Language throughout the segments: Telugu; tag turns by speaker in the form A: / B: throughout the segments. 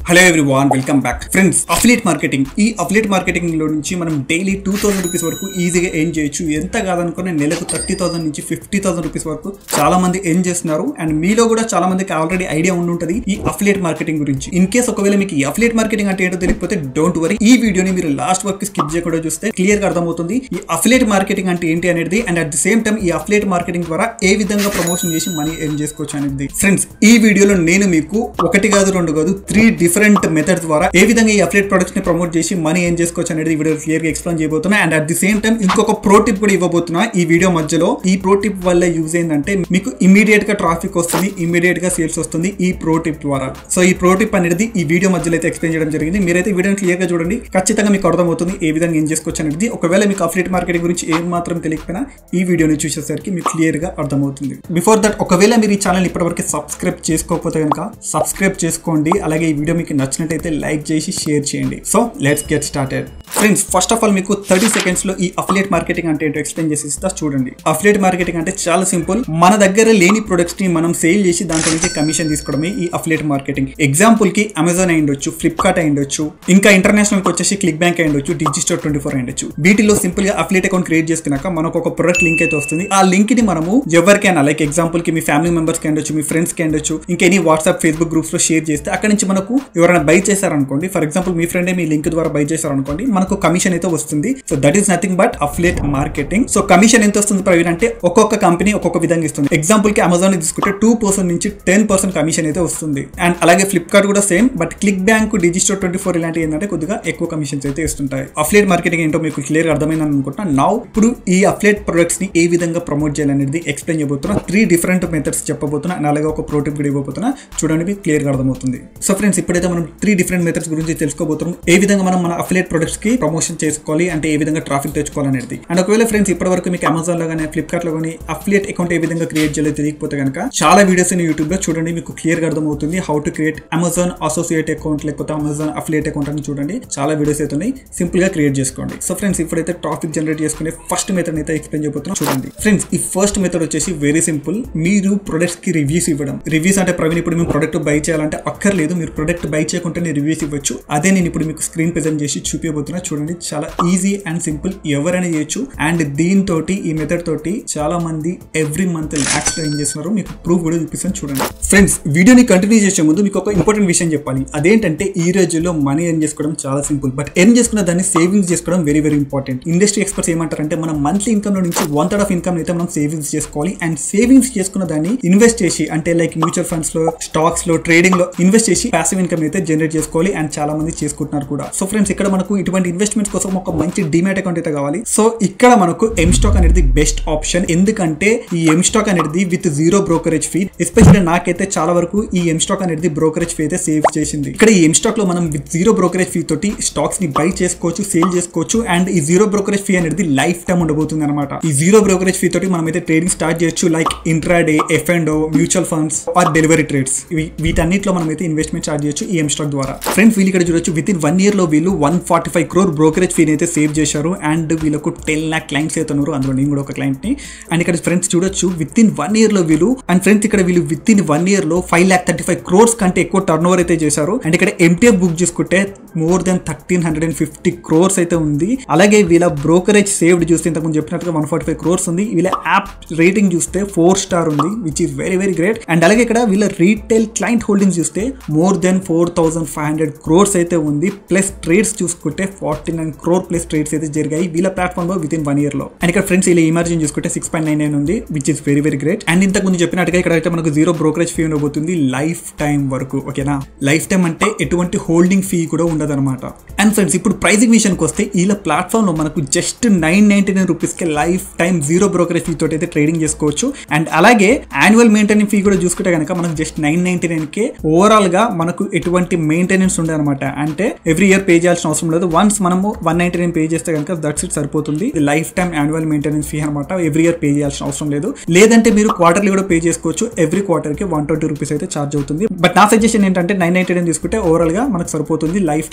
A: Hello everyone welcome back friends affiliate marketing ఈ అఫిలియేట్ మార్కెటింగ్ లో నుంచి మనం డైలీ టూ థౌసండ్ రూపీస్ వరకు ఈజీగా ఎర్న్ చేయొచ్చు ఎంత కాదనుకున్న నెలకు థర్టీ థౌసండ్ నుంచి ఫిఫ్టీ థౌసండ్ రూపీస్ వరకు చాలా మంది ఎర్న్ చేస్తున్నారు అండ్ మీలో కూడా చాలా మందికి ఆల్రెడీ ఐడియా ఉండి ఉంటుంది ఈ అఫిలియేట్ మార్కెటింగ్ గురించి ఇన్ కేస్ ఒకవేళ మీకు ఈ అఫిలియేట్ మార్కెటింగ్ అంటే ఏంటో తెలియకపోతే డోంట్ వరీ ఈ వీడియోని మీరు లాస్ట్ వరకు స్కిప్ చేయకుండా చూస్తే క్లియర్ గా అర్థమవుతుంది ఈ అఫిలియేట్ మార్కెటింగ్ అంటే ఏంటి అనేది and at the same time ఈ అఫిలియేట్ మార్కెటింగ్ ద్వారా ఏ విధంగా ప్రమోషన్ చేసి మనీ ఎర్న్ చేసుకోవచ్చు అనేది ఫ్రెండ్స్ ఈ వీడియోలో నేను మీకు ఒకటి కాదు రెండు కాదు త్రీ డిఫరెంట్ మెథడ్స్ ద్వారా ఏ విధంగా ఈ అఫిలియేట్ ప్రొడక్ట్స్ ని ప్రమోట్ చేసి మనీ ఏం చేసుకోవచ్చు అనేది ఈ వీడియో క్లియర్ గా ఎక్స్ప్లెయిన్ చేయబోతున్నా and at the same time ఇంకొక ప్రో టిప్ కూడా ఇవ్వబోతున్నా ఈ వీడియో మధ్యలో ఈ ప్రో టిప్ వల్ల యూజ్ ఏంటంటే మీకు ఇమీడియట్ గా ట్రాఫిక్ వస్తుంది ఇమీడియట్ గా సేల్స్ వస్తుంది ఈ ప్రో టిప్ ద్వారా సో ఈ ప్రో టిప్ అనేది ఈ వీడియో మధ్యలో అయితే ఎక్స్ప్లెయిన్ చేయడం జరిగింది మీరైతే వీడియోని క్లియర్ గా చూడండి ఖచ్చితంగా మీకు అర్థమవుతుంది ఏ విధంగా ఏం చేసుకోవచ్చు అనేది ఒకవేళ మీకు అఫిలియేట్ మార్కెటింగ్ గురించి ఏం మాత్రం తెలియకపోయినా ఈ వీడియోని చూసేసరికి మీకు క్లియర్ గా అర్థమవుతుంది బిఫోర్ దట్ ఒకవేళ మీరు ఈ ఛానల్ ఇప్పటివరకు సబ్స్క్రైబ్ చేసుకోకపోతే కనుక సబ్స్క్రైబ్ చేసుకోండి అలాగే ఈ వీడియో మీకు నచ్చినట్టయితే లైక్ చేసి షేర్ చేయండి so let's get started friends first of all మీకు థర్టీ సెకండ్స్ లో ఈ అఫిలియేట్ మార్కెటింగ్ అంటే ఏంటో ఎక్స్ప్లెయిన్ చేసి ఇస్తా చూడండి అఫిలియేట్ మార్కెటింగ్ అంటే చాలా సింపుల్ మన దగ్గర లేని ప్రొడక్ట్స్ ని మనం సేల్ చేసి దాంట్లో నుంచి కమిషన్ తీసుకోవడమే ఈ అఫిలియేట్ మార్కెటింగ్ ఎగ్జాంపుల్ కి అమెజాన్ అయి ఉండొచ్చు ఫ్లిప్కార్ట్ అయి ఉండొచ్చు ఇంకా ఇంటర్నేషనల్ కి వచ్చేసి క్లిక్ బ్యాంక్ అయి ఉండొచ్చు డిజిస్టర్ ట్వంటీ ఫోర్ అయి ఉండొచ్చు వీటిలో సింపుల్ గా అఫిలియేట్ అకౌంట్ క్రియేట్ చేసుకున్నాక మనకు ఒక ప్రొడక్ట్ లింక్ అయితే వస్తుంది ఆ లింక్ ని మనము ఎవరికైనా లైక్ ఎగ్జాంపుల్ కి మీ ఫ్యామిలీ మెంబర్స్ కి ఉండొచ్చు మీ ఫ్రెండ్స్ కి ఉండొచ్చు ఇంకా ఎనీ వాట్సాప్ ఫేస్బుక్ గ్రూప్స్ లో షేర్ చేస్తే అక్కడ నుంచి మనకు ఎవరైనా బై చేశారనుకోండి ఫర్ ఎగ్జాంపుల్ మీ ఫ్రెండ్ మీ లింక్ ద్వారా బై చేశారనుకోండి మనకు కమిషన్ అయితే వస్తుంది so that is nothing but affiliate marketing so commission ఎంత వస్తుంది ప్రవీణ్ అంటే ఒక్కొక్క కంపెనీ ఒక్కొక్క విధంగా ఇస్తుంది ఎగ్జాంపుల్ కి అమెజాన్ తీసుకుంటే టూ పర్సెంట్ నుంచి టెన్ పర్సెంట్ కమిషన్ అయితే వస్తుంది అండ్ అలాగే ఫ్లిప్కార్ట్ కూడా same but ClickBank Digistore twenty four ఇలాంటి ఏంటంటే కొద్దిగా ఎక్కువ కమిషన్స్ అయితే ఇస్తుంటాయి అఫ్లేట్ మార్కెటింగ్ ఏంటో మీకు క్లియర్ అర్థమైందని అనుకుంటున్నా నా ఇప్పుడు ఈ అఫ్లేట్ ప్రొడక్ట్స్ ని ఏ విధంగా ప్రమోట్ చేయాలనేది ఎక్స్ప్లెయిన్ చేయబోతున్నా త్రీ డిఫరెంట్ మెథడ్స్ చెప్పబోతున్నా అండ్ అలాగే ఒక ప్రోటిప్ కూడా ఇవ్వబోతున్నా చూడండి మీకు క్లియర్ గా అర్థమవుతుంది సో ఫ్రెండ్స్ ఇప్పుడైతే మనం త్రీ డిఫరెంట్ మెథడ్స్ గురించి తెలుసుకోబోతున్నాం ఏ విధంగా మనం మన అఫిలియేట్ ప్రొడక్ట్స్ కి ప్రమోషన్ చేసుకోవాలి అంటే ఏ విధంగా ట్రాఫిక్ తెచ్చుకోవాలి అనేది అండ్ ఒకవేళ ఫ్రెండ్స్ ఇప్పటి వరకు మీకు అమెజాన్ లో కానీ ఫ్లిప్కార్ట్ లో కానీ అఫిలియేట్ అకౌంట్ ఏ విధంగా క్రియేట్ చేయాలో తెలియకపోతే కనుక చాలా వీడియోస్ యూట్యూబ్ లో చూడండి మీకు క్లియర్ గా అర్థమవుతుంది how to create Amazon associate account లేకపోతే అమెజాన్ అఫిలియేట్ అకౌంట్ అని చూడండి చాలా వీడియోస్ అయితే ఉన్నాయి సింపుల్ గా క్రియేట్ చేసుకోండి సో ఫ్రెండ్స్ ఇప్పుడైతే ట్రాఫిక్ జనరేట్ చేసుకునే ఫస్ట్ మెథడ్ అయితే ఎక్స్ప్లెయిన్ చేయబోతున్నాం చూడండి ఫ్రెండ్స్ ఈ ఫస్ట్ మెథడ్ వచ్చేసి వెరీ సింపుల్ మీరు ప్రొడక్ట్స్ కి రివ్యూస్ ఇవ్వడం రివ్యూస్ అంటే ప్రవీణ్ ఇప్పుడు మేము ప్రొడక్ట్ బై చేయాలంటే అక్కర్లేదు మీరు ప్రొడక్ట్ బై చేయకుంటే రివ్యూస్ ఇవ్వచ్చు అదే నేను ఇప్పుడు మీకు స్క్రీన్ ప్రెజెంట్ చేసి చూపించబోతున్నా చూడండి చాలా ఈజీ అండ్ సింపుల్ ఎవరైనా చేయొచ్చు అండ్ దీంతో ఈ మెథడ్ తోటి చాలా మంది ఎవ్రీ మంత్ ల్యాక్స్ లో ఏం చేస్తున్నారు మీకు ప్రూఫ్ కూడా చూపిస్తాను చూడండి ఫ్రెండ్స్ వీడియోని కంటిన్యూ చేసే ముందు మీకు ఒక ఇంపార్టెంట్ విషయం చెప్పాలి అదేంటంటే ఈ రోజుల్లో మనీ ఎర్న్ చేసుకోవడం చాలా సింపుల్ బట్ ఎర్న్ చేసుకున్న దాన్ని సేవింగ్స్ చేసుకోవడం very very important industry experts ఏమంటారంటే మన మంత్లీ ఇన్కమ్ నుంచి వన్ థర్డ్ ఆఫ్ ఇన్కమ్ అయితే మనం సేవింగ్స్ చేసుకోవాలి అండ్ సేవింగ్స్ చేసుకున్న దాన్ని ఇన్వెస్ట్ చేసి అంటే లైక్ మ్యూచువల్ ఫండ్స్ లో స్టాక్స్ లో ట్రేడింగ్ లో ఇన్వెస్ట్ చేసి పాసివ్ ఇన్కమ్ అయితే జనరేట్ చేసుకోవాలి అండ్ చాలా మంది చేసుకుంటున్నారు కూడా సో ఫ్రెండ్స్ ఇక్కడ మనకు ఇటువంటి ఇన్వెస్ట్మెంట్స్ కోసం ఒక మంచి డిమాట్ అకౌంట్ అయితే కావాలి సో ఇక్కడ మనకు ఎం స్టాక్ అనేది బెస్ట్ ఆప్షన్ ఎందుకంటే ఈ ఎం స్టాక్ అనేది with zero brokerage fee especially నాకైతే చాలా వరకు ఈ ఎం స్టాక్ అనేది బ్రోకరేజ్ ఫీ అయితే సేవ్ చేసింది ఇక్కడ ఈ ఎం స్టాక్ లో మనం విత్ జీరో బ్రోకరేజ్ ఫీ తోటి స్టాక్స్ ని బై చేసుకోవచ్చు సేల్ చేసుకోవచ్చు అండ్ ఈ జీరో బ్రోకరేజ్ ఫీ అనేది లైఫ్ టైం ఉండబోతుంది అనమాట ఈ జీరో బ్రోకరేజ్ ఫీ తోటి మనం అయితే ట్రేడింగ్ స్టార్ట్ చేయొచ్చు like intraday F and mutual funds or delivery trades వీటన్నిటిలో మనం అయితే ఇన్వెస్ట్మెంట్ స్టార్ట్ చేయొచ్చు ఈ ఎం స్టాక్ ద్వారా ఫ్రెండ్స్ వీళ్ళు ఇక్కడ చూడొచ్చు విత్ ఇన్ వన్ ఇయర్ లో వీళ్ళు one forty five crore brokerage ఫీని అయితే సేవ్ చేశారు అండ్ వీళ్ళకు టెన్ ల్యాక్ క్లయింట్స్ అయితే ఉన్నారు అందులో నేను కూడా ఒక క్లయింట్ ని అండ్ ఇక్కడ ఫ్రెండ్స్ చూడొచ్చు విత్ ఇన్ వన్ ఇయర్ లో వీళ్ళు అండ్ ఫ్రెండ్స్ ఇక్కడ వీళ్ళు విత్ ఇన్ వన్ ఇయర్ లో five lakh thirty five crores కంటే ఎక్కువ టర్న్ ఓవర్ అయితే చేశారు అండ్ ఇక్కడ ఎంటీఎఫ్ బుక్ చేసుకుంటే more than thirteen hundred and fifty crores అయితే ఉంది అలాగే వీళ్ళ బ్రోకరేజ్ సేవ్డ్ చూస్తే ఇంతకుముందు చెప్పినట్టుగా వన్ ఫార్టీ ఫైవ్ క్రోర్స్ ఉంది వీళ్ళ యాప్ రేటింగ్ చూస్తే ఫోర్ స్టార్ ఉంది which is very very great and అలాగే ఇక్కడ వీళ్ళ రీటైల్ క్లయింట్ హోల్డింగ్స్ చూస్తే more than four thousand five hundred crores అయితే ఉంది ప్లస్ ట్రేడ్స్ చూసుకుంటే forty nine crore plus trades అయితే జరిగాయి వీళ్ళ ప్లాట్ఫామ్ లో విత్ ఇన్ వన్ ఇయర్ లో అండ్ ఇక్కడ ఫ్రెండ్స్ ఇలా ఇమర్జన్ చూసుకుంటే సిక్స్ పాయింట్ నైన్ నైన్ ఉంది which is very very great and ఇంతకు ముందు చెప్పినట్టుగా ఇక్కడ అయితే మనకు జీరో బ్రోకరేజ్ ఫీ ఉండబోతుంది లైఫ్ టైం వరకు ఓకేనా లైఫ్ టైం అంటే ఎటువంటి హోల్డింగ్ ఫీ కూడా ఉండదు అనమాట అండ్ ఫ్రెండ్స్ ఇప్పుడు ప్రైజింగ్ విషయానికి వస్తే వీళ్ళ ప్లాట్ఫామ్ లో మనకు just nine ninety nine rupees కి lifetime zero brokerage fee తోటి అయితే ట్రేడింగ్ చేసుకోవచ్చు అండ్ అలాగే యాన్యువల్ మెయింటెనెన్స్ ఫీ కూడా చూసుకుంటే కనుక మనకు జస్ట్ నైన్ నైన్టీ నైన్ కే ఓవరాల్ గా మనకు ఎటువంటి మెయింటెనెన్స్ ఉండే అనమాట అంటే ఎవ్రీ ఇయర్ పే చేయాల్సిన అవసరం లేదు వన్స్ మనము వన్ నైన్టీ నైన్ పే చేస్తే కనుక దట్స్ ఇట్ సరిపోతుంది lifetime annual maintenance fee అనమాట ఎవ్రీ ఇయర్ పే చేయాల్సిన అవసరం లేదు లేదంటే మీరు క్వార్టర్లీ కూడా పే చేసుకోవచ్చు ఎవ్రీ క్వార్టర్ కి వన్ ట్వంటీ రూపీస్ అయితే ఛార్జ్ అవుతుంది బట్ నా సజెషన్ ఏంటంటే నైన్ నైన్టీ నైన్ తీసుకుంటే ఓవరాల్ గా మనకు సరిపోతుంది లైఫ్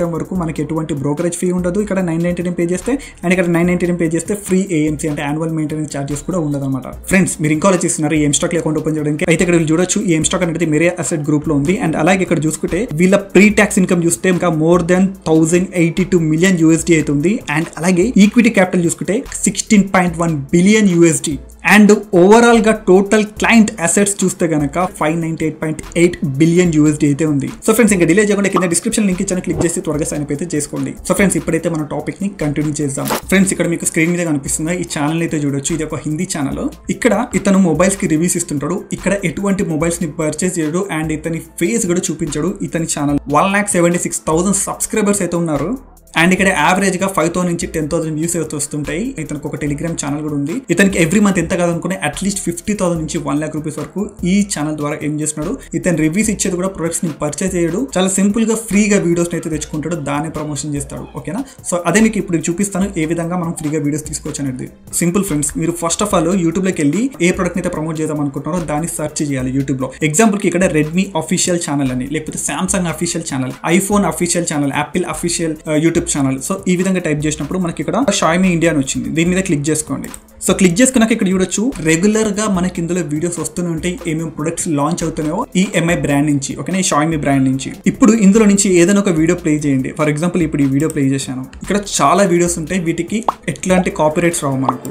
A: టైం వరకు మనకి ఎటువంటి బ్రోకరేజ్ ఫీ ఉండదు ఇక్కడ నైన్ నైన్టీ పే చేస్తే అండ్ ఇక్కడ నైన్ నైన్టీ పే చేస్తే ఫ్రీ ఏఎంసీ అంటే యాన్యువల్ మెయింటెనెన్స్ చార్జెస్ కూడా ఉండదు అనమాట ఫ్రెండ్స్ మీరు ఇంకా ఆలోచిస్తున్నారు ఈ స్టాక్ అకౌంట్ ఓపెన్ చేయడానికి అయితే ఇక్కడ వీళ్ళు చూడొచ్చు ఈ స్టాక్ అనేది మేరే అసెట్ గ్రూప్ లో ఉంది అండ్ అలాగే ఇక్కడ చూసుకుంటే వీళ్ళ ప్రీ ట్యాక్స్ ఇన్కమ్ చూస్తే ఇంకా more than thousand eighty two million USD అవుతుంది అండ్ అలాగే ఈక్విటీ క్యాపిటల్ చూసుకుంటే sixteen point one billion USD and overall గా టోటల్ క్లయింట్ అసెట్స్ చూస్తే గనక five ninety eight point eight billion USD అయితే ఉంది సో ఫ్రెండ్స్ ఇంకా డిలే చేయకుండా కింద డిస్క్రిప్షన్ లింక్ ఇచ్చాను క్లిక్ చేసి త్వరగా సైన్ అయితే చేసుకోండి సో ఫ్రెండ్స్ ఇప్పుడైతే మన టాపిక్ ని కంటిన్యూ చేద్దాం ఫ్రెండ్స్ ఇక్కడ మీకు స్క్రీన్ మీద కనిపిస్తుంది ఈ ఛానల్ అయితే చూడొచ్చు ఇది ఒక హిందీ ఛానల్ ఇక్కడ ఇతను మొబైల్స్ కి రివ్యూస్ ఇస్తుంటాడు ఇక్కడ ఎటువంటి మొబైల్స్ ని పర్చేస్ చేయడు అండ్ ఇతని ఫేస్ కూడా చూపించాడు ఇతని channel one lakh seventy six thousand subscribers అయితే ఉన్నారు అండ్ ఇక్కడ యావరేజ్ గా ఫైవ్ థౌసండ్ నుంచి టెన్ థౌసండ్ వ్యూస్ అయితే వస్తుంటాయి ఇతనికి ఒక టెలిగ్రామ్ ఛానల్ కూడా ఉంది ఇతనికి ఎవ్రీ మంత్ ఎంత కాదనుకునే అట్లీస్ట్ ఫిఫ్టీ థౌసండ్ నుంచి వన్ లాక్ రూపీస్ వరకు ఈ ఛానల్ ద్వారా ఏం చేస్తున్నాడు ఇతను రివ్యూస్ ఇచ్చేది కూడా ప్రొడక్ట్స్ ని పర్చేస్ చేయడు చాలా సింపుల్ గా ఫ్రీగా వీడియోస్ అయితే తెచ్చుకుంటాడు దాన్ని ప్రమోషన్ చేస్తాడు ఓకేనా సో అదే మీకు ఇప్పుడు చూపిస్తాను ఏ విధంగా మనం ఫ్రీగా వీడియోస్ తీసుకోవచ్చు అనేది సింపుల్ ఫ్రెండ్స్ మీరు ఫస్ట్ ఆఫ్ ఆల్ యూట్యూబ్ లోకి వెళ్ళి ఏ ప్రొడక్ట్ అయితే ప్రమోట్ చేద్దాం అనుకుంటున్నారో దాన్ని సెర్చ్ చేయాలి యూట్యూబ్ లో ఎగ్జాంపుల్ కి ఇక్కడ రెడ్మీ అఫీషియల్ ఛానల్ అని లేకపోతే Samsung official channel iPhone official channel Apple official YouTube channel so ఈ విధంగా టైప్ చేసినప్పుడు మనకి ఇక్కడ షాయిమీ ఇండియా అని వచ్చింది దీని మీద క్లిక్ చేసుకోండి సో క్లిక్ చేసుకున్నాక ఇక్కడ చూడొచ్చు రెగ్యులర్ గా మనకి ఇందులో వీడియోస్ వస్తూనే ఉంటాయి ఏమేమి ప్రొడక్ట్స్ లాంచ్ అవుతున్నాయో ఈ ఎంఐ బ్రాండ్ నుంచి ఓకేనా ఈ షాయిమీ బ్రాండ్ నుంచి ఇప్పుడు ఇందులో నుంచి ఏదైనా ఒక వీడియో ప్లే చేయండి ఫర్ ఎగ్జాంపుల్ ఇప్పుడు ఈ వీడియో ప్లే చేశాను ఇక్కడ చాలా వీడియోస్ ఉంటాయి వీటికి ఎట్లాంటి కాపీరైట్స్ రావు మనకు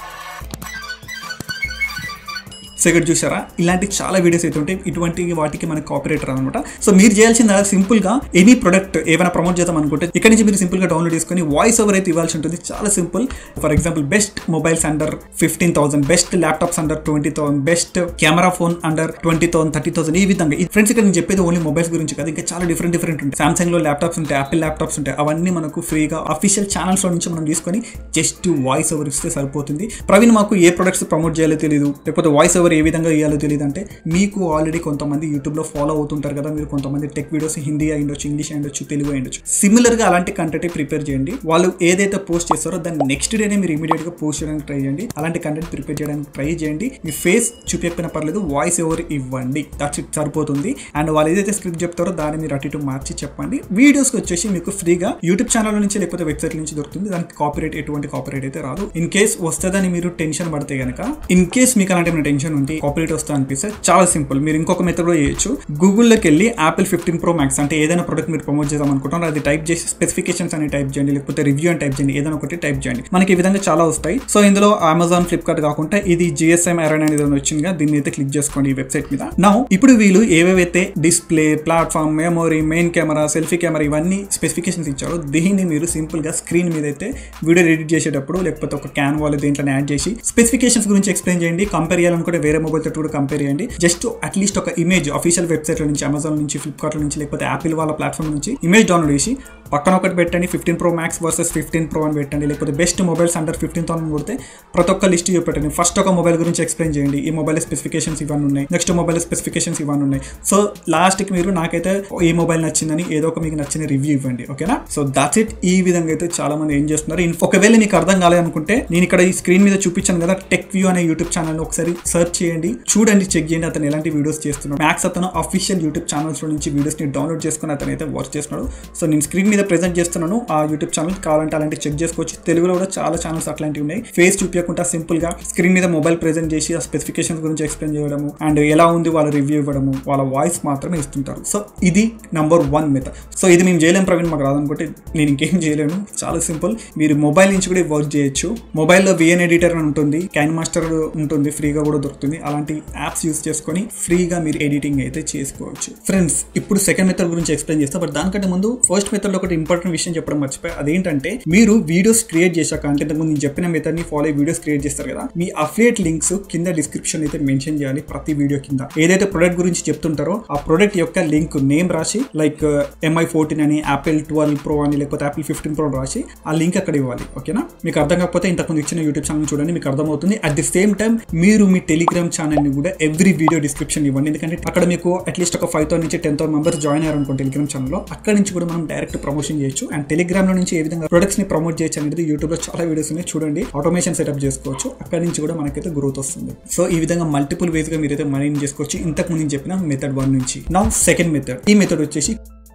A: సో ఇక్కడ చూసారా ఇలాంటి చాలా వీడియోస్ అయితే ఉంటాయి ఇటువంటి వాటికి మనకి కాపీరేట్ రాదనమాట సో మీరు చేయాల్సింది సింపుల్ గా ఎనీ ప్రొడక్ట్ ఏమైనా ప్రమోట్ చేద్దాం అనుకుంటే ఇక్కడ నుంచి మీరు సింపుల్ గా డౌన్లోడ్ చేసుకొని వాయిస్ ఓవర్ అయితే ఇవ్వాల్సి ఉంటుంది చాలా simple for example best mobiles under fifteen thousand best laptops under twenty thousand best camera phone under twenty thousand thirty thousand ఈ విధంగా ఈ ఫ్రెండ్స్ ఇక్కడ నేను చెప్పేది ఓన్లీ మొబైల్స్ గురించి కాదు ఇంకా చాలా డిఫరెంట్ డిఫరెంట్ ఉంటాయి సామ్సంగ్ లో ల్యాప్టాప్స్ ఉంటాయి యాపిల్ ల్యాప్టాప్స్ ఉంటాయి అవన్నీ మనకు ఫ్రీగా అఫీషియల్ ఛానల్స్ లో నుంచి మనం తీసుకొని జస్ట్ వాయిస్ ఓవర్ ఇస్తే సరిపోతుంది ప్రవీణ్ మాకు ఏ ప్రొడక్ట్స్ ప్రమోట్ చేయాలో తెలియదు లేకపోతే వాయిస్ ఓవర్ ఏ విధంగా ఇవ్వాలో తెలియదు అంటే మీకు ఆల్రెడీ కొంతమంది యూట్యూబ్లో ఫాలో అవుతుంటారు కదా మీరు కొంతమంది టెక్ వీడియోస్ హిందీ అయ్యుండొచ్చు ఇంగ్లీష్ అయ్యుండొచ్చు తెలుగు అయ్యుండొచ్చు సిమిలర్గా అలాంటి కంటెంట్ ప్రిపేర్ చేయండి వాళ్ళు ఏదైతే పోస్ట్ చేస్తారో దాన్ని నెక్స్ట్ డేనే మీరు ఇమీడియట్గా పోస్ట్ చేయడానికి ట్రై చేయండి అలాంటి కంటెంట్ ప్రిపేర్ చేయడానికి ట్రై చేయండి మీ ఫేస్ చూపించకపోయినా పర్లేదు వాయిస్ ఓవర్ ఇవ్వండి దట్స్ ఇట్ సరిపోతుంది అండ్ వాళ్ళు ఏదైతే స్క్రిప్ట్ చెప్తారో దాన్ని మీరు అటు ఇటు మార్చి చెప్పండి వీడియోస్కి వచ్చేసి మీకు ఫ్రీగా యూట్యూబ్ ఛానల్ నుంచి లేకపోతే వెబ్సైట్ నుంచి దొరుకుతుంది దానికి కాపీరేట్ ఎటువంటి కాపీరేట్ అయితే రాదు ఇన్ కేస్ వస్తుందని మీరు టెన్షన్ పడితే కనుక ఇన్ కేస్ మీకు అలాంటి టెన్షన్ ఉంది కాపీరేట్ వస్తా అనిపిస్తే చాలా సింపుల్ మీరు ఇంకొక మెథడ్ కూడా చేయొచ్చు గూగుల్లోకి వెళ్ళి యాపిల్ ఫిఫ్టీన్ ప్రో మ్యాక్స్ అంటే ఏదైనా ప్రొడక్ట్ మీరు ప్రమోట్ చేద్దాం అనుకుంటారో అది టైప్ చేసి స్పెసిఫికేషన్స్ అని టైప్ చేయండి లేకపోతే రివ్యూ అని టైప్ చేయండి ఏదైనా ఒకటి టైప్ చేయండి మనకి ఈ విధంగా చాలా వస్తాయి సో ఇందులో అమెజాన్ ఫ్లిప్కార్ట్ కాకుండా ఇది జిఎస్ఎం ఎరైన్ అనేది వచ్చింది కదా దీన్ని అయితే క్లిక్ చేసుకోండి ఈ వెబ్సైట్ మీద నా ఇప్పుడు వీళ్ళు ఏవేవైతే display platform memory main camera selfie camera ఇవన్నీ స్పెసిఫికేషన్స్ ఇచ్చారో దీన్ని మీరు సింపుల్ గా స్క్రీన్ మీద అయితే వీడియో ఎడిట్ చేసేటప్పుడు లేకపోతే ఒక క్యాన్ వాళ్ళు దేంట్లో యాడ్ చేసి స్పెసిఫికేషన్స్ గురించి ఎక్స్ప్లెయిన్ చేయండి కంపేర్ చేయాలనుకుంటే వేరే మొబైల్ తోటి కూడా కంపేర్ చేయండి జస్ట్ అట్లీస్ట్ ఒక ఇమేజ్ అఫీషియల్ వెబ్సైట్ నుంచి అమెజాన్ నుంచి ఫ్లిప్కార్ట్ నుంచి లేకపోతే యాపిల్ వాళ్ళ ప్లాట్ఫామ్ నుంచి ఇమేజ్ డౌన్లోడ్ చేసి పక్కన ఒకటి పెట్టండి fifteen pro max versus fifteen pro అని పెట్టండి లేకపోతే best mobiles under fifteen thousand కొడితే ప్రతి ఒక్క లిస్ట్ చూపెట్టండి ఫస్ట్ ఒక మొబైల్ గురించి ఎక్స్ప్లెయిన్ చేయండి ఈ మొబైల్ స్పెసిఫికేషన్స్ ఇవన్నీ ఉన్నాయి నెక్స్ట్ మొబైల్ స్పెసిఫికేషన్స్ ఇవన్నీ ఉన్నాయి సో లాస్ట్కి మీరు నాకైతే ఈ మొబైల్ నచ్చిందని ఏదో ఒక మీకు నచ్చిన రివ్యూ ఇవ్వండి ఓకేనా సో దాట్స్ ఇట్ ఈ విధంగా అయితే చాలా మంది ఏం చేస్తున్నారు ఇన్- ఒకవేళ మీకు అర్థం కాలేదనుకుంటే నేను ఇక్కడ ఈ స్క్రీన్ మీద చూపించాను కదా టెక్ వ్యూ అనే యూట్యూబ్ ఛానల్ ఒకసారి సెర్చ్ చేయండి చూడండి చెక్ చేయండి అతను ఎలాంటి వీడియోస్ చేస్తున్నాడు మ్యాక్స్ అతను అఫీషియల్ యూట్యూబ్ ఛానల్స్ నుంచి వీడియోస్ ని డౌన్లోడ్ చేసుకుని అతను అయితే వర్క్ చేస్తున్నాడు సో నేను స్క్రీన్ మీద ప్రెజెంట్ చేస్తున్నాను ఆ యూట్యూబ్ ఛానల్ కావాలంటే అలాంటి చెక్ చేసుకోవచ్చు తెలుగులో కూడా చాలా ఛానల్స్ అట్లాంటివి ఉన్నాయి ఫేస్ చూపించకుండా సింపుల్ గా స్క్రీన్ మీద మొబైల్ ప్రెజెంట్ చేసి ఆ స్పెసిఫికేషన్స్ గురించి ఎక్స్ప్లెయిన్ చేయడము అండ్ ఎలా ఉంది వాళ్ళ రివ్యూ ఇవ్వడము వాళ్ళ వాయిస్ మాత్రమే ఇస్తుంటారు సో ఇది నంబర్ వన్ మెథడ్ సో ఇది మేము చేయలేం ప్రవీణ్ మాకు రాదనుకుంటే నేను ఇంకేం చేయలేను చాలా సింపుల్ మీరు మొబైల్ నుంచి కూడా వర్క్ చేయొచ్చు మొబైల్లో విఎన్ ఎడిటర్ అని ఉంటుంది క్యాన్ మాస్టర్ ఉంటుంది ఫ్రీగా కూడా దొరుకుతుంది అలాంటి యాప్స్ యూస్ చేసుకొని ఫ్రీగా మీరు ఎడిటింగ్ అయితే చేసుకోవచ్చు ఫ్రెండ్స్ ఇప్పుడు సెకండ్ మెథడ్ గురించి ఎక్స్ప్లెయిన్ చేస్తా బట్ దానికంటే ముందు ఫస్ట్ మెథడ్ లో ఒకటి ఇంపార్టెంట్ విషయం చెప్పడం మర్చిపోయి అదేంటంటే మీరు వీడియోస్ క్రియేట్ చేశాక అంటే ఇంతకుముందు నేను చెప్పిన మెథడ్ ని ఫాలో వీడియోస్ క్రియేట్ చేస్తారు కదా మీ అఫిలియేట్ లింక్స్ కింద డిస్క్రిప్షన్ అయితే మెన్షన్ చేయాలి ప్రతి వీడియో కింద ఏదైతే ప్రొడక్ట్ గురించి చెప్తుంటారో ఆ ప్రొడక్ట్ యొక్క లింక్ నేమ్ రాసి లైక్ ఎంఐ ఫోర్టీన్ అని యాపిల్ ట్వెల్వ్ ప్రో అని లేకపోతే యాపిల్ ఫిఫ్టీన్ ప్రో రాసి ఆ లింక్ అక్కడ ఇవ్వాలి ఓకేనా మీకు అర్థం కాకపోతే ఇంతకుముందు ఇచ్చిన యూట్యూబ్ ఛానల్ చూడండి మీకు అర్థమవుతుంది అట్ ది సేమ్ టైం మీరు మీ టెలిగ్రామ్ ఛానల్ ని కూడా ఎవ్రీ వీడియో డిస్క్రిప్షన్ ఇవ్వండి ఎందుకంటే అక్కడ మీకు అట్లీస్ట్ ఒక ఫైవ్ థౌసండ్ నుంచి టెన్ థౌసండ్ మెంబర్స్ జాయిన్ అయ్యారు అనుకోండి టెలిగ్రామ్ ఛానల్లో అక్కడ నుంచి కూడా మనం డైరెక్ట్ ప్రమోషన్ చేయొచ్చు అండ్ టెలిగ్రామ్ లో నుంచి ఏ విధంగా ప్రొడక్ట్స్ ని ప్రమోట్ చేయొచ్చు అనేది యూట్యూబ్ లో చాలా వీడియోస్ ఉన్నాయి చూడండి ఆటోమేషన్ సెటప్ చేసుకోవచ్చు అక్కడ నుంచి కూడా మనకైతే గ్రోత్ వస్తుంది సో ఈ విధంగా మల్టిపుల్ వేస్ గా మీరైతే మనీ చేసుకోవచ్చు ఇంతకు ముందు నేను చెప్పిన మెథడ్ వన్ నుంచి నా సెకండ్ మెథడ్ ఈ మెథడ్ వచ్చేసి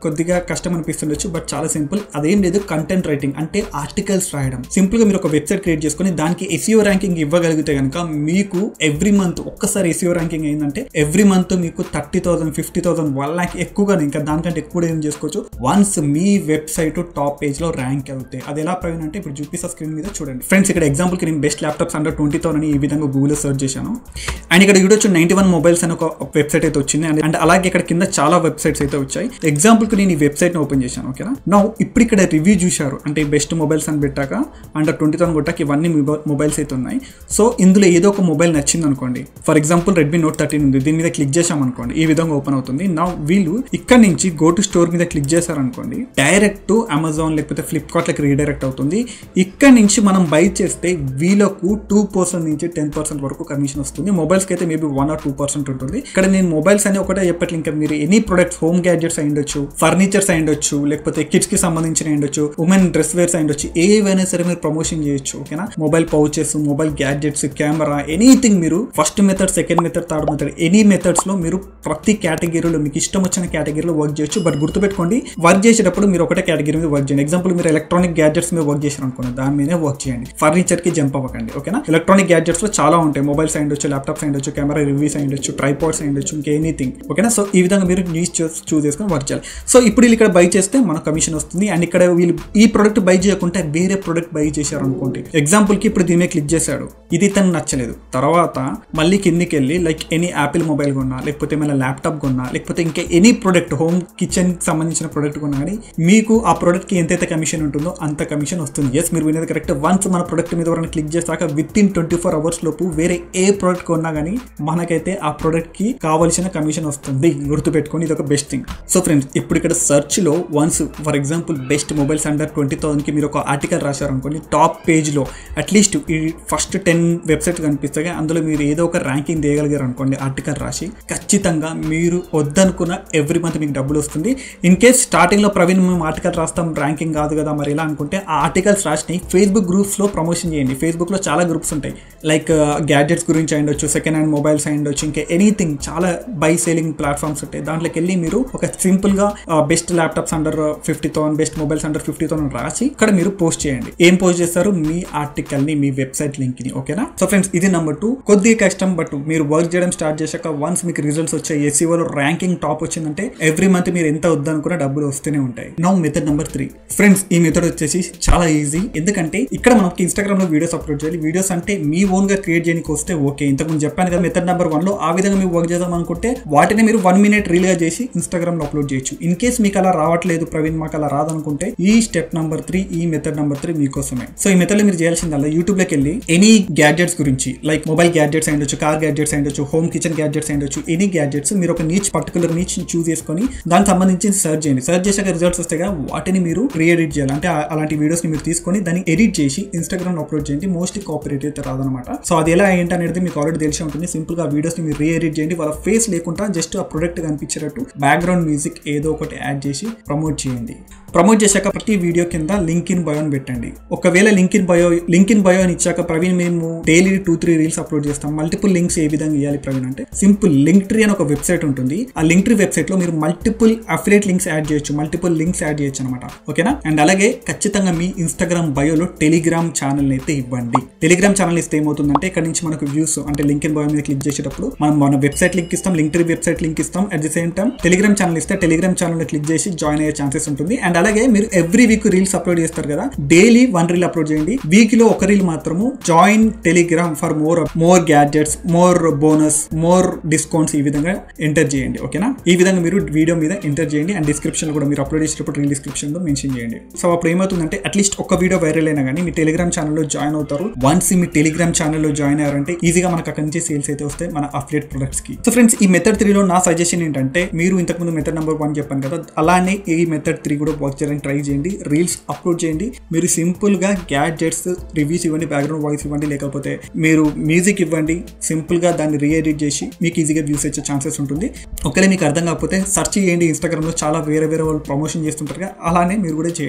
A: కొద్దిగా కష్టం అనిపిస్తుండొచ్చు బట్ చాలా సింపుల్ అదేం లేదు కంటెంట్ రైటింగ్ అంటే ఆర్టికల్స్ రాయడం సింపుల్ గా మీరు ఒక వెబ్సైట్ క్రియేట్ చేసుకొని దానికి ఎస్ఈఓ ర్యాంకింగ్ ఇవ్వగలిగితే కనుక మీకు ఎవ్రీ మంత్ ఒక్కసారి ఎస్ఈఓ ర్యాంకింగ్ ఏంటంటే ఎవ్రీ మంత్ మీకు thirty thousand fifty thousand one lakh ఎక్కువగా ఇంకా దానికంటే ఎక్కువ ఏం చేసుకోవచ్చు వన్స్ మీ వెబ్సైట్ టాప్ పేజ్ లో ర్యాంక్ అవుతాయి అది ఎలా ప్రవీణ్ అంటే ఇప్పుడు చూపిస్తా స్క్రీన్ మీద చూడండి ఫ్రెండ్స్ ఇక్కడ ఎగ్జాంపుల్ కి నేను best laptops under twenty thousand ఈ విధంగా గూగుల్ సెర్చ్ చేశాను అండ్ ఇక్కడ చూడొచ్చు నైన్టీ వన్ మొబైల్స్ అని ఒక వెబ్సైట్ అయితే వచ్చింది అండ్ అండ్ అలాగే ఇక్కడ కింద చాలా వెబ్సైట్స్ అయితే వచ్చాయి ఎగ్జాంపుల్ కి నేను ఈ వెబ్సైట్ ని ఓపెన్ చేశాను ఓకేనా నా ఇప్పుడు ఇక్కడ రివ్యూ చూశారు అంటే బెస్ట్ మొబైల్స్ అని పెట్టాక అండర్ ట్వంటీ థౌసండ్ కొట్టాక ఇవన్నీ మొబైల్స్ అయితే ఉన్నాయి సో ఇందులో ఏదో ఒక మొబైల్ నచ్చింది అనుకోండి for example Redmi note thirteen ఉంది దీని మీద క్లిక్ చేసాం అనుకోండి ఈ విధంగా ఓపెన్ అవుతుంది నా వీళ్ళు ఇక్కడ నుంచి గో టు స్టోర్ మీద క్లిక్ చేశారనుకోండి డైరెక్ట్ అమెజాన్ లేకపోతే ఫ్లిప్కార్ట్ లకి రీడైరెక్ట్ అవుతుంది ఇక్కడ నుంచి మనం బై చేస్తే వీళ్ళకు టూ పర్సెంట్ నుంచి టెన్ పర్సెంట్ వరకు కమిషన్ వస్తుంది మొబైల్స్కి అయితే maybe one or two percent ఉంటుంది ఇక్కడ నేను మొబైల్స్ అని ఒకటే చెప్పట్లేదు ఇంకా మీరు ఎనీ ప్రొడక్ట్స్ హోమ్ గ్యాడ్జెట్స్ అయి ఉండొచ్చు ఫర్నిచర్స్ అయి ఉండొచ్చు లేకపోతే కిడ్స్ కి సంబంధించిన అయి ఉండొచ్చు ఉమెన్ డ్రెస్ వేర్స్ అయి ఉండొచ్చు ఏవైనా సరే మీరు ప్రమోషన్ చేయొచ్చు ఓకేనా mobile pouches mobile gadgets camera anything మీరు first method second method third method any methods లో మీరు ప్రతి కేటగిరీలో మీకు ఇష్టం వచ్చిన కేటగిరీలో వర్క్ చేయొచ్చు బట్ గుర్తుపెట్టుకోండి వర్క్ చేసేటప్పుడు మీరు ఒకటే కేటగిరీ మీద వర్క్ చేయండి ఎగ్జాంపుల్ మీరు ఎలక్ట్రానిక్ గ్యాడ్జెట్స్ మీద వర్క్ చేశారు అనుకోండి దాని మీదే వర్క్ చేయండి ఫర్నిచర్ కి జంప్ అవ్వకండి ఓకేనా ఎలక్ట్రానిక్ గ్యాడ్జెట్స్ లో చాలా ఉంటాయి మొబైల్స్ అయి ఉండొచ్చు ల్యాప్టాప్స్ అయి ఉండొచ్చు కెమెరా రివ్యూస్ అయి ఉండొచ్చు ట్రైపాడ్స్ అయి ఉండొచ్చు ఇంకా ఎనీథింగ్ ఓకేనా సో ఈ విధంగా మీరు న్యూస్ చూస్ చేసుకొని వర్క్ చేయాలి సో ఇప్పుడు వీళ్ళు ఇక్కడ బై చేస్తే మన కమిషన్ వస్తుంది అండ్ ఇక్కడ వీళ్ళు ఈ ప్రొడక్ట్ బై చేయకుంటే వేరే ప్రొడక్ట్ బై చేశారు అనుకోండి ఎగ్జాంపుల్ కి ఇప్పుడు దీని మీద క్లిక్ చేశాడు ఇది తను నచ్చలేదు తర్వాత మళ్ళీ కిందికి వెళ్ళి లైక్ ఎనీ యాపిల్ మొబైల్ కొన్నా లేకపోతే ఏమైనా ల్యాప్టాప్ కొన్నా లేకపోతే ఇంకా ఎనీ ప్రొడక్ట్ హోమ్ కిచెన్ సంబంధించిన ప్రొడక్ట్ కొన్నా కానీ మీకు ఆ ప్రొడక్ట్ కి ఎంతైతే కమిషన్ ఉంటుందో అంత కమిషన్ వస్తుంది ఎస్ మీరు వినేది కరెక్ట్ వన్స్ మన ప్రొడక్ట్ మీద ఎవరైనా క్లిక్ చేస్తాక within twenty four hours లోపు వేరే ఏ ప్రోడక్ట్ కొన్నా కానీ మనకైతే ఆ ప్రోడక్ట్ కి కావాల్సిన కమిషన్ వస్తుంది గుర్తుపెట్టుకొని ఇది ఒక బెస్ట్ థింగ్ సో ఫ్రెండ్స్ ఇప్పుడు ఇక్కడ సెర్చ్ లో once for example best mobiles under twenty thousand కి మీరు ఒక ఆర్టికల్ రాశారనుకోండి టాప్ పేజ్ లో అట్లీస్ట్ ఈ ఫస్ట్ టెన్ వెబ్సైట్ కనిపిస్తాయి అందులో మీరు ఏదో ఒక ర్యాంకింగ్ తీయగలిగారు అనుకోండి ఆర్టికల్ రాసి ఖచ్చితంగా మీరు వద్దనుకున్న ఎవ్రీ మంత్ మీకు డబ్బులు వస్తుంది ఇన్ కేస్ స్టార్టింగ్ లో ప్రవీణ్ మేము ఆర్టికల్ రాస్తాం ర్యాంకింగ్ కాదు కదా మరి ఎలా అనుకుంటే ఆ ఆర్టికల్స్ రాసి ఫేస్బుక్ గ్రూప్స్ లో ప్రమోషన్ చేయండి ఫేస్బుక్ లో చాలా గ్రూప్స్ ఉంటాయి లైక్ గ్యాడ్జెట్స్ గురించి అయ్యుండొచ్చు సెకండ్ హ్యాండ్ మొబైల్స్ అయ్యుండొచ్చు ఇంకా ఎనీథింగ్ చాలా బై సేలింగ్ ప్లాట్ఫామ్స్ ఉంటాయి దాంట్లోకి వెళ్ళి మీరు ఒక సింపుల్ గా best laptops under fifty thousand best mobiles under fifty thousand రాసి ఇక్కడ మీరు పోస్ట్ చేయండి ఏం పోస్ట్ చేస్తారు మీ ఆర్టికల్ ని మీ వెబ్సైట్ లింక్ ని ఓకేనా సో ఫ్రెండ్స్ ఇది నెంబర్ టూ కొద్దిగా కష్టం బట్ మీరు వర్క్ చేయడం స్టార్ట్ చేశాక వన్స్ మీకు రిజల్ట్స్ వచ్చాయి ఎస్సీఓలో ర్యాంకింగ్ టాప్ వచ్చిందంటే ఎవ్రీ మంత్ మీరు ఎంత వద్దనుకున్నా డబ్బులు వస్తూనే ఉంటాయి now method number three friends ఈ మెథడ్ వచ్చేసి చాలా ఈజీ ఎందుకంటే ఇక్కడ మనకి ఇన్స్టాగ్రామ్ లో వీడియోస్ అప్లోడ్ చేయాలి వీడియోస్ అంటే మీ ఓన్ గా క్రియేట్ చేయడానికి వస్తే ఓకే ఇంతకుముందు చెప్పాను కదా మెథడ్ నెంబర్ వన్ లో ఆ విధంగా మీరు వర్క్ చేద్దాం అనుకుంటే వాటిని మీరు వన్ మినిట్ రీల్ గా చేసి ఇన్స్టాగ్రామ్ లో అప్లోడ్ చేయొచ్చు ఇన్ కేస్ మీకు అలా రావట్లేదు ప్రవీణ్ మాకు అలా రాదనుకుంటే ఈ స్టెప్ నెంబర్ త్రీ ఈ మెథడ్ నెంబర్ త్రీ మీకోసమే సో ఈ మెథడ్ లో మీరు చేయాల్సిందల్లా యూట్యూబ్ లోకి వెళ్ళి ఎనీ గ్యాడ్జెట్స్ గురించి లైక్ మొబైల్ గ్యాడ్జెట్స్ అయ్యొచ్చు కార్ గ్యాడ్జెట్స్ అయ్యొచ్చు హోమ్ కిచెన్ గ్యాడ్జెట్స్ అయ్యొచ్చు ఎనీ గ్యాడ్జెట్స్ మీరు ఒక నీచ్ పర్టికులర్ నీచ్ చూస్ చేసుకొని దానికి సంబంధించి సెర్చ్ చేయండి సెర్చ్ చేశాక రిజల్ట్స్ వస్తాయి కదా వాటిని మీరు రీ ఎడిట్ చేయాలి అంటే ఆ- అలాంటి వీడియోస్ ని మీరు తీసుకొని దాన్ని ఎడిట్ చేసి ఇన్స్టాగ్రామ్ అప్లోడ్ చేయండి మోస్ట్లీ కాపరేట్ అయితే రాదనమాట సో అది ఎలా ఏంటి అనేది మీకు ఆల్రెడీ తెలిసి ఉంటుంది సింపుల్ గా వీడియోస్ ని మీరు రీ ఎడిట్ చేయండి వాళ్ళ ఫేస్ లేకుండా జస్ట్ ఆ ప్రొడక్ట్ కనిపించేటట్టు బ్యాక్గ్రౌండ్ మ్యూజిక్ ఏదో ఒకటి యాడ్ చేసి ప్రమోట్ చేయండి ప్రమోట్ చేశాక ప్రతి వీడియో కింద లింక్ ఇన్ బయో అని పెట్టండి ఒకవేళ link in bio link in bio అని ఇచ్చాక ప్రవీణ్ మేము daily two three reels upload చేస్తాం మల్టిపుల్ లింక్స్ ఏ విధంగా ఇవ్వాలి ప్రవీణ్ అంటే సింపుల్ లింక్ ట్రీ అని ఒక వెబ్సైట్ ఉంటుంది ఆ లింక్ ట్రీ వెబ్సైట్ లో మీరు మల్టిపుల్ అఫిలియేట్ లింక్స్ యాడ్ చేయొచ్చు మల్టిపుల్ లింక్స్ యాడ్ చేయొచ్చు అనమాట ఓకేనా అండ్ అలాగే ఖచ్చితంగా మీ ఇన్స్టాగ్రామ్ బయోలో టెలిగ్రామ్ ఛానల్ అయితే ఇవ్వండి టెలిగ్రామ్ ఛానల్ ఇస్తే ఏమవుతుందంటే ఇక్కడ నుంచి మనకు వ్యూస్ అంటే లింక్ ఇన్ బయో మీద క్లిక్ చేసేటప్పుడు మనం మన వెబ్సైట్ లింక్ ఇస్తాం లింక్ ట్రీ వెబ్సైట్ లింక్ ఇస్తాం at the same time Telegram channel ఇస్తే టెలిగ్రామ్ ఛానల్ క్లిక్ చేసి జాయిన్ అయ్యే ఛాన్సెస్ ఉంటుంది అండ్ అలాగే మీరు ఎవ్రీ వీక్ రీల్స్ అప్లోడ్ చేస్తారు కదా డైలీ వన్ రీల్ అప్లోడ్ చేయండి వీక్ లో ఒక రీల్ మాత్రము join Telegram for more more gadgets more bonus more discounts ఈ విధంగా ఎంటర్ చేయండి ఓకేనా ఈ విధంగా మీరు వీడియో మీద ఎంటర్ చేయండి అండ్ డిస్క్రిప్షన్ కూడా మీరు అప్లోడ్ చేసేటప్పుడు రీల్ డిస్క్రిప్షన్ లో మెన్షన్ చేయండి సో అప్పుడు ఏమవుతుందంటే అట్లీస్ట్ ఒక వీడియో వైరల్ అయినా కానీ మీ టెలిగ్రామ్ ఛానల్లో జాయిన్ అవుతారు వన్స్ మీ టెలిగ్రామ్ ఛానల్లో జాయిన్ అయ్యారంటే ఈజీగా మనకు అక్కడి నుంచి సేల్స్ అయితే వస్తాయి మన అఫ్లేట్ ప్రొడక్ట్స్ కి సో ఫ్రెండ్స్ ఈ మెథడ్ త్రీలో నా సజెషన్ ఏంటంటే మీరు ఇంతకుముందు మెథడ్ నెంబర్ వన్ చెప్పాను కదా అలానే ఈ మెథడ్ త్రీ కూడా వర్క్ చేయడానికి ట్రై చేయండి రీల్స్ అప్లోడ్ చేయండి మీరు సింపుల్ గా గ్యాడ్జెట్స్ రివ్యూస్ ఇవ్వండి బ్యాక్గ్రౌండ్ వాయిస్ ఇవ్వండి లేకపోతే మీరు మ్యూజిక్ ఇవ్వండి సింపుల్ గా దాన్ని రీఎడిట్ చేసి మీకు ఈజీగా వ్యూస్ వచ్చే ఛాన్సెస్ ఉంటుంది ఒకవేళ మీకు అర్థం కాకపోతే సెర్చ్ చేయండి ఇన్స్టాగ్రామ్ లో చాలా వేరే వేరే వాళ్ళు ప్రమోషన్ చేస్తుంటారు కదా అలానే మీరు కూడా చేయండి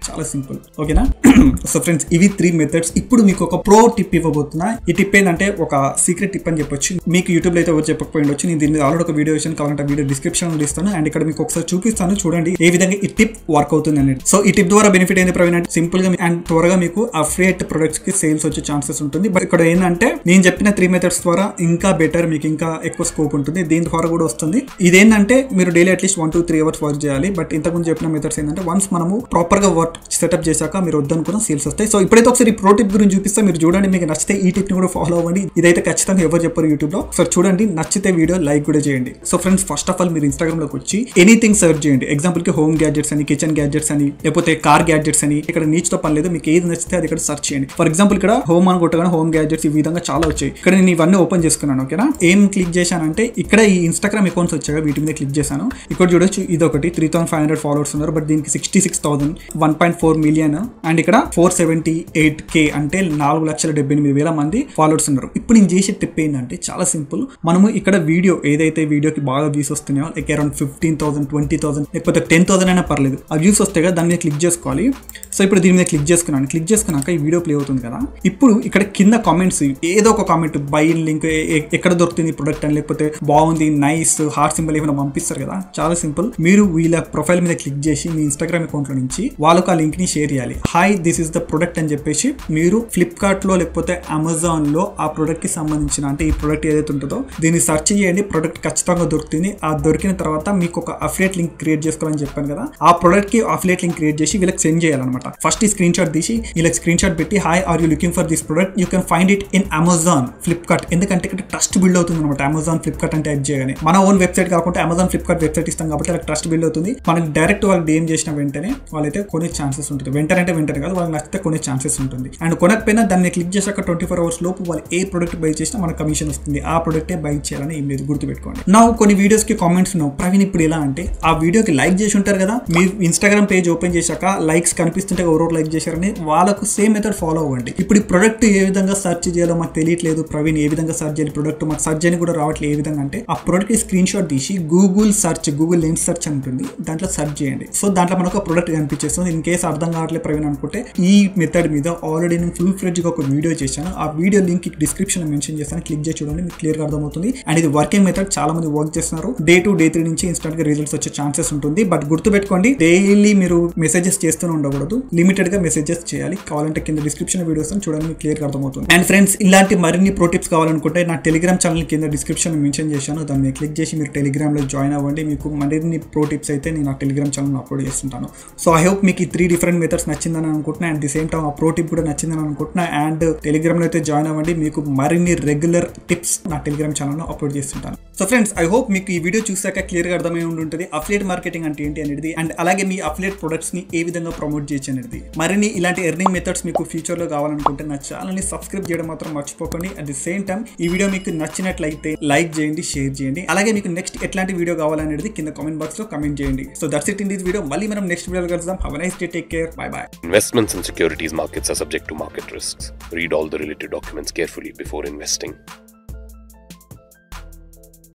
A: చాలా సింపుల్ ఓకేనా సో ఫ్రెండ్స్ ఇవి త్రీ మెథడ్స్ ఇప్పుడు మీకు ఒక ప్రో టిప్ ఇవ్వబోతున్నా ఈ టిప్ ఏంటంటే ఒక సీక్రెట్ టిప్ అని చెప్పొచ్చు మీకు యూట్యూబ్ లో అయితే ఎవరు చెప్పకపోయి ఉండొచ్చు నేను దీని మీద ఆల్రెడీ ఒక వీడియో వేసాను కావాలంటే వీడియో డిస్క్రిప్షన్ లో ఇస్తాను అండ్ ఇక్కడ మీకు ఒకసారి చూపిస్తాను చూడండి ఏ విధంగా ఈ టిప్ వర్క్ అవుతుంది అనేది సో ఈ టిప్ ద్వారా బెనిఫిట్ ఏంది ప్రవీణ్ అంటే సింపుల్ గా అండ్ త్వరగా మీకు అఫ్రియేట్ ప్రొడక్ట్స్ కి సేల్స్ వచ్చే ఛాన్సెస్ ఉంటుంది బట్ ఇక్కడ ఏంటంటే నేను చెప్పిన త్రీ మెథడ్స్ ద్వారా ఇంకా బెటర్ మీకు ఇంకా ఎక్కువ స్కోప్ ఉంటుంది దీని ద్వారా కూడా వస్తుంది ఇదేంటంటే మీరు daily at least one two three hours work చేయాలి బట్ ఇంతకుముందు చెప్పిన మెథడ్స్ ఏంటంటే వన్స్ మనము ప్రాపర్ గా వర్క్ సెటప్ చేశాక మీరు వద్దనుకున్న సేల్స్ వస్తాయి సో ఇప్పుడైతే ఒకసారి ఈ ప్రో టిప్ గురించి చూపిస్తే మీరు చూడండి మీకు నచ్చితే ఈ టిప్ ని కూడా ఫాలో అవ్వండి ఇదైతే ఖచ్చితంగా ఎవరు చెప్పారు యూట్యూబ్ లో సో చూడండి నచ్చితే వీడియో లైక్ కూడా చేయండి so friends first of all మీరు ఇన్స్టాగ్రామ్ లోకి వచ్చి ఎనీథింగ్ సర్చ్ చేయండి ఎగ్జాంపుల్ కి హోమ్ గ్యాడ్జెట్స్ అని కిచెన్ గ్యాడ్జెట్స్ అని లేకపోతే కార్ గ్యాడ్జెట్స్ అని ఇక్కడ నీచ్ తో పని లేదు మీకు ఏది నచ్చితే అది ఇక్కడ సర్చ్ చేయండి ఫర్ ఎగ్జాంపుల్ ఇక్కడ హోమ్ అని కొట్టగానే హోమ్ గ్యాడ్జెట్స్ ఈ విధంగా చాలా వచ్చాయి ఇక్కడ నేను ఇవన్నీ ఓపెన్ చేసుకున్నాను ఓకేనా ఏం క్లిక్ చేశానంటే ఇక్కడ ఈ ఇన్స్టాగ్రామ్ అకౌంట్స్ వచ్చాయి వీటి మీద క్లిక్ చేశాను ఇక్కడ చూడొచ్చు ఇది ఒకటి three thousand five hundred followers ఉన్నారు బట్ దీనికి sixty six thousand one point four million and ఇక్కడ ఫోర్ సెవెంటీ ఎయిట్ కే అంటే నాలుగు లక్షల డెబ్బై ఎనిమిది వేల మంది ఫాలోవర్స్ ఉన్నారు ఇప్పుడు నేను చేసే టిప్ ఏంటంటే చాలా సింపుల్ మనము ఇక్కడ వీడియో ఏదైతే వీడియోకి బాగా వ్యూస్ వస్తున్నాయో like around fifteen thousand twenty thousand లేకపోతే టెన్ థౌసండ్ అయినా పర్లేదు ఆ వ్యూస్ వస్తే కదా దాని మీద క్లిక్ చేసుకోవాలి సో ఇప్పుడు దీని మీద క్లిక్ చేసుకున్నాను క్లిక్ చేసుకున్నాక ఈ వీడియో ప్లే అవుతుంది కదా ఇప్పుడు ఇక్కడ కింద కామెంట్స్ ఏదో ఒక కామెంట్ బై లింక్ ఎక్కడ దొరుకుతుంది ప్రొడక్ట్ అని లేకపోతే బాగుంది నైస్ హార్ట్ సింబల్ ఏమైనా పంపిస్తారు కదా చాలా సింపుల్ మీరు వీళ్ళ ప్రొఫైల్ మీద క్లిక్ చేసి మీ ఇన్స్టాగ్రామ్ అకౌంట్ లో నుంచి వాళ్ళకు ఆ లింక్ ని షేర్ చేయాలి hi this is the product అని చెప్పేసి మీరు ఫ్లిప్కార్ట్ లో లేకపోతే అమెజాన్ లో ఆ ప్రొడక్ట్ కి సంబంధించిన అంటే ఈ ప్రొడక్ట్ ఏదైతే ఉంటుందో దీన్ని సెర్చ్ చేయండి ప్రొడక్ట్ ఖచ్చితంగా దొరుకుతుంది ఆ దొరికిన తర్వాత మీకు ఒక అఫిలియేట్ లింక్ క్రియేట్ చేసుకోవాలని చెప్పాను కదా ఆ ప్రొడక్ట్ కి అఫిలియేట్ లింక్ క్రియేట్ చేసి వీళ్ళకి సెండ్ చేయాలన్నమాట ఫస్ట్ ఈ స్క్రీన్ షాట్ తీసి వీళ్ళకి స్క్రీన్ షాట్ పెట్టి hi are you looking for this product you can find it in Amazon Flipkart ఎందుకంటే ఇక్కడ ట్రస్ట్ బిల్డ్ అవుతుంది అనమాట అమెజాన్ ఫ్లిప్కార్ట్ అంటే టైప్ చేయగానే మన ఓన్ వెబ్సైట్ కాకుండా అమెజాన్ ఫ్లిప్కార్ట్ వెబ్సైట్ ఇస్తాం కాబట్టి అలా ట్రస్ట్ బిల్డ్ అవుతుంది మనకి డైరెక్ట్ వాళ్ళకి డేమ్ చేసిన వెంటనే వాళ్ళైతే కొనే ఛాన్సెస్ ఉంటుంది వెంటనే అంటే వెంటనే కాదు వాళ్ళకి నచ్చితే కొనే ఛాన్సెస్ ఉంటుంది అండ్ కొనకపోయినా దాన్ని క్లిక్ చేశాక ట్వంటీ ఫోర్ అవర్స్ లోపు వాళ్ళు ఏ ప్రొడక్ట్ బై చేసినా మనకు కమిషన్ వస్తుంది ఆ ప్రొడక్టే బై చేయాలని ఏం లేదు గుర్తుపెట్టుకోండి నా కొన్ని వీడియోస్ కి కామెంట్స్ ఉన్నావు ప్రవీణ్ ఇప్పుడు ఎలా అంటే ఆ వీడియోకి లైక్ చేసి ఉంటారు కదా మీరు ఇన్స్టాగ్రామ్ పేజ్ ఓపెన్ చేశాక లైక్స్ కనిపిస్తుంటే ఎవరో లైక్ చేశారని వాళ్ళకు సేమ్ మెథడ్ ఫాలో అవ్వండి ఇప్పుడు ఈ ప్రొడక్ట్ ఏ విధంగా సెర్చ్ చేయాలో మాకు తెలియట్లేదు ప్రవీణ్ ఏ విధంగా సెర్చ్ చేయాలి ప్రొడక్ట్ మాకు సెర్చ్ చేయని కూడా రావట్లేదు ఏ విధంగా అంటే ఆ ప్రొడక్ట్ కి స్క్రీన్ షాట్ తీసి Google search Google lens search ఉంటుంది దాంట్లో సెర్చ్ చేయండి సో దాంట్లో మనకు ఒక ప్రొడక్ట్ కనిపించేస్తుంది ఇన్ కేసు అర్థం కావట్లేదు ప్రవీణ్ అనుకుంటే ఈ మెథడ్ మీద ఆల్రెడీ నేను ఫుల్ ఫ్రెడ్జ్ గా ఒక వీడియో చేశాను ఆ వీడియో లింక్ డిస్క్రిప్షన్ మెన్షన్ చేస్తాను క్లిక్ చేసి చూడండి మీకు క్లియర్ గా అర్థమవుతుంది అండ్ ఇది వర్కింగ్ మెథడ్ చాలా మంది వర్క్ చేస్తున్నారు డే టు డే త్రీ నుంచి ఇన్స్టెంట్ గా రిజల్ట్స్ వచ్చే ఛాన్సెస్ ఉంటుంది బట్ గుర్తుపెట్టుకోండి డైలీ మీరు మెసేజెస్ చేస్తూనే ఉండకూడదు లిమిటెడ్ గా మెసేజెస్ చేయాలి కావాలంటే కింద డిస్క్రిప్షన్ వీడియోస్ చూడండి మీకు క్లియర్ గా అర్థమవుతుంది అండ్ ఫ్రెండ్స్ ఇలాంటి మరిన్ని ప్రో టిప్స్ కావాలనుకుంటే నా టెలిగ్రామ్ ఛానల్ కింద డిస్క్రిప్షన్ మెన్షన్ చేశాను దాన్ని క్లిక్ చేసి మీరు టెలిగ్రామ్ లో జాయిన్ అవ్వండి మీకు మరిన్ని ప్రో టిప్స్ అయితే నేను ఆ టెలిగ్రామ్ ఛానల్ అప్లోడ్ చేస్తుంటాను సో ఐ హోప్ మీకు ఈ త్రీ డిఫరెంట్ మెథడ్స్ నచ్చిందని అనుకుంటున్నా అండ్ ది సేమ్ టైం ఆ ప్రో టిప్ కూడా నచ్చిందని అనుకుంటున్నా అండ్ టెలిగ్రామ్ లో అయితే జాయిన్ అవ్వండి మీకు మరిన్ని రెగ్యులర్ టిప్స్ నా టెలిగ్రామ్ ఛానల్లో అప్లోడ్ చేస్తుంటాను సో ఫ్రెండ్స్ ఐ హోప్ మీకు ఈ వీడియో చూసాక క్లియర్ గా అర్థమై ఉండి ఉంటుంది అఫ్లేట్ మార్కెటింగ్ అంటే ఏంటి అనేది అండ్ అలాగే మీ అఫ్లేట్ ప్రొడక్ట్స్ ని ఏ విధంగా ప్రమోట్ చేయొచ్చు అనేది మరిన్ని ఇలాంటి ఎర్నింగ్ మెథడ్స్ మీకు ఫ్యూచర్ లో కావాలనుకుంటే నా ఛానల్ ని సబ్స్క్రైబ్ చేయడం మాత్రం మర్చిపోకండి అట్ ది సేమ్ టైం ఈ వీడియో మీకు నచ్చినట్లయితే లైక్ చేయండి షేర్ చేయండి అలాగే మీకు నెక్స్ట్ ఎట్లాంటి వీడియో కావాలనేది కింద కామెంట్ బాక్స్ లో కమెంట్ చేయండి so that's it in this video మళ్ళీ మనం నెక్స్ట్ వీడియోలో కలుద్దాం have nice day take care bye bye
B: Investments in securities markets are subject to market risks. Read all the related documents carefully before investing.